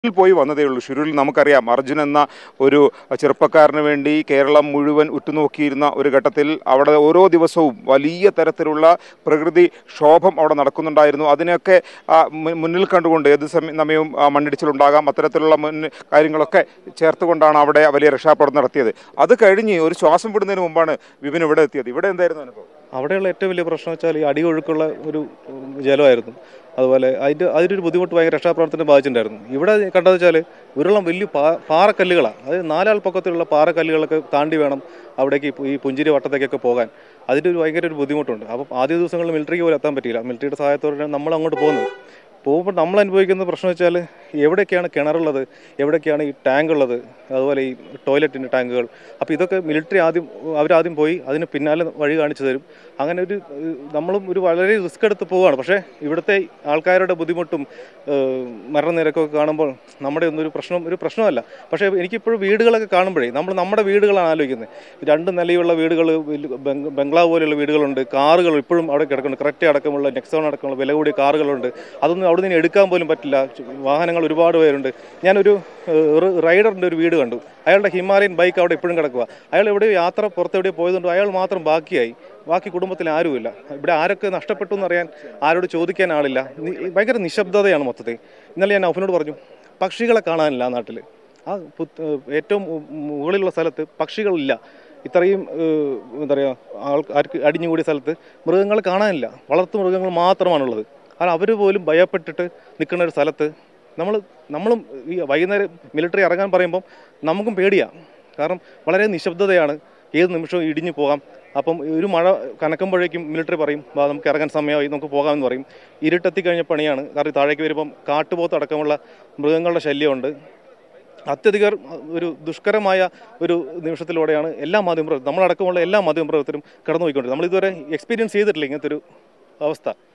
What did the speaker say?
ഷിരൂരിൽ പോയി വന്നതേ ഉള്ളൂ ഷിരൂരിൽ നമുക്കറിയാം അർജുൻ എന്ന ഒരു ചെറുപ്പക്കാരന് വേണ്ടി കേരളം മുഴുവൻ ഉറ്റുനോക്കിയിരുന്ന ഒരു ഘട്ടത്തിൽ അവിടെ ഓരോ ദിവസവും വലിയ തരത്തിലുള്ള പ്രകൃതി ക്ഷോഭം അവിടെ നടക്കുന്നുണ്ടായിരുന്നു അതിനെയൊക്കെ ആ, മു- മുന്നിൽ കണ്ടുകൊണ്ട് ഏത് സമയം സമയവും ആ, മണ്ണിടിച്ചിലുണ്ടാകാം അത്തരത്തിലുള്ള മുൻ കാര്യങ്ങളൊക്കെ ചേർത്തുകൊണ്ടാണ് അവിടെ വലിയ രക്ഷാപ്രവർത്തനം നടത്തിയത് അത് കഴിഞ്ഞ് ഒരു ശ്വാസം വിടുന്നതിന് മുമ്പാണ് വിപിൻ ഇവിടെ എത്തിയത് ഇവിടെ എന്തായിരുന്നു അനുഭവം അവിടെയുള്ള ഏറ്റവും വലിയ പ്രശ്നം വെച്ചാൽ ഈ അടിയൊഴുക്കുള്ള ഒരു ഉം, ജലമായിരുന്നു അതുപോലെ അതിൻ്റെ അതിൻ്റെ ബുദ്ധിമുട്ട് ഭയങ്കര രക്ഷാപ്രവർത്തനം ബാധിച്ചിട്ടുണ്ടായിരുന്നു ഇവിടെ കണ്ടത് വെച്ചാൽ ഉരുളം വലിയ പാ പാറക്കല്ലുകളാണ് അതായത് നാലാൾ പൊക്കത്തിലുള്ള പാറക്കല്ലുകളൊക്കെ താണ്ടി വേണം അവിടേക്ക് ഈ പു- ഈ പുഞ്ചിരി വട്ടത്തേക്കൊക്കെ പോകാൻ അതിൻ്റെ ഒരു ഭയങ്കര ഒരു ബുദ്ധിമുട്ടുണ്ട് അപ്പം ആദ്യ ദിവസങ്ങളിൽ മിലിറ്ററിക്ക് പോലും എത്താൻ പറ്റിയില്ല മിലിറ്ററിയുടെ സഹായത്തോടെയാണ് നമ്മൾ അങ്ങോട്ട് പോകുന്നത് പോകുമ്പോൾ നമ്മൾ അനുഭവിക്കുന്ന പ്രശ്നം വെച്ചാൽ എവിടെയൊക്കെയാണ് കിണറുള്ളത് എവിടെയൊക്കെയാണ് ഈ ടാങ്ക് ഉള്ളത് അതുപോലെ ഈ ടോയ്ലറ്റിൻ്റെ ടാങ്കുകൾ അപ്പോൾ ഇതൊക്കെ മിലിറ്ററി ആദ്യം അവരാദ്യം പോയി അതിന് പിന്നാലെ വഴി കാണിച്ചു തരും അങ്ങനെ ഒരു ഏഹ്, നമ്മളും ഒരു വളരെ റിസ്ക് എടുത്ത് പോവുകയാണ് പക്ഷേ ഇവിടുത്തെ ആൾക്കാരുടെ ബുദ്ധിമുട്ടും ഏഹ്, മരണനിരക്കൊക്കെ കാണുമ്പോൾ നമ്മുടെ ഒന്നും ഒരു പ്രശ്നം ഒരു പ്രശ്നമല്ല പക്ഷേ എനിക്കിപ്പോഴും വീടുകളൊക്കെ കാണുമ്പോഴേ നമ്മൾ നമ്മുടെ വീടുകളാണ് ആലോചിക്കുന്നത് രണ്ട് നിലയുള്ള വീടുകൾ വലിയ ബംഗ് ബംഗ്ലാവ് പോലെയുള്ള വീടുകളുണ്ട് കാറുകൾ ഇപ്പോഴും അവിടെ കിടക്കുന്നുണ്ട് കറക്റ്റ് അടക്കമുള്ള നെക്സോൺ അടക്കമുള്ള വില കൂടിയ കാറുകളുണ്ട് അതൊന്നും അവിടെ നിന്ന് എടുക്കാൻ പോലും പറ്റില്ല ചു- വാഹനങ്ങൾ ഒരുപാട് പേരുണ്ട് ഞാനൊരു ഏഹ്, ഒരു റൈഡറിൻ്റെ ഒരു വീട് കണ്ടു അയാളുടെ ഹിമാലയൻ ബൈക്ക് അവിടെ ഇപ്പോഴും കിടക്കുക അയാൾ എവിടെയോ യാത്ര പുറത്ത് എവിടെയോ പോയതുകൊണ്ട് അയാൾ മാത്രം ബാക്കിയായി ബാക്കി കുടുംബത്തിൽ ആരുമില്ല ഇവിടെ ആരൊക്കെ നഷ്ടപ്പെട്ടു എന്നറിയാൻ ആരോട് ചോദിക്കാൻ ആളില്ല നി- ഭയങ്കര നിശബ്ദതയാണ് മൊത്തത്തിൽ ഇന്നലെ ഞാൻ നൗഫിനോട് പറഞ്ഞു പക്ഷികളെ കാണാനില്ല ആ നാട്ടിൽ ആ പുത്ത്- ഏഹ് ഏറ്റവും മു- മുകളിലുള്ള സ്ഥലത്ത് പക്ഷികളില്ല ഇത്രയും ഏഹ്, എന്താ പറയുക ആൾക്ക് അടിഞ്ഞുകൂടിയ സ്ഥലത്ത് മൃഗങ്ങൾ കാണാനില്ല വളർത്തു മൃഗങ്ങൾ മാത്രമാണുള്ളത് കാരണം അവർ പോലും ഭയപ്പെട്ടിട്ട് നിൽക്കുന്ന ഒരു സ്ഥലത്ത് നമ്മൾ നമ്മളും ഈ വൈകുന്നേരം മിലിറ്ററി ഇറങ്ങാൻ പറയുമ്പം നമുക്കും പേടിയാണ് കാരണം വളരെ നിശബ്ദതയാണ് ഏത് നിമിഷവും ഇടിഞ്ഞു പോകാം അപ്പം ഒരു മഴ കനക്കുമ്പോഴേക്കും മിലിറ്ററി പറയും വാ നമുക്ക് ഇറങ്ങാൻ സമയമായി നമുക്ക് പോകാമെന്ന് പറയും ഇരുട്ടെത്തി കഴിഞ്ഞ പണിയാണ് കാരണം താഴേക്ക് വരുമ്പം കാട്ടുപോത്ത് അടക്കമുള്ള മൃഗങ്ങളുടെ ശല്യമുണ്ട് അത്യധികം ഒരു ദുഷ്കരമായ ഒരു നിമിഷത്തിലൂടെയാണ് എല്ലാ മാധ്യമപ്രവർത്തനം നമ്മളടക്കമുള്ള എല്ലാ മാധ്യമപ്രവർത്തകരും കടന്നുപോയിക്കൊണ്ടിരിക്കുന്നത് നമ്മളിതുവരെ എക്സ്പീരിയൻസ് ചെയ്തിട്ടില്ല ഇങ്ങനത്തെ ഒരു അവസ്ഥ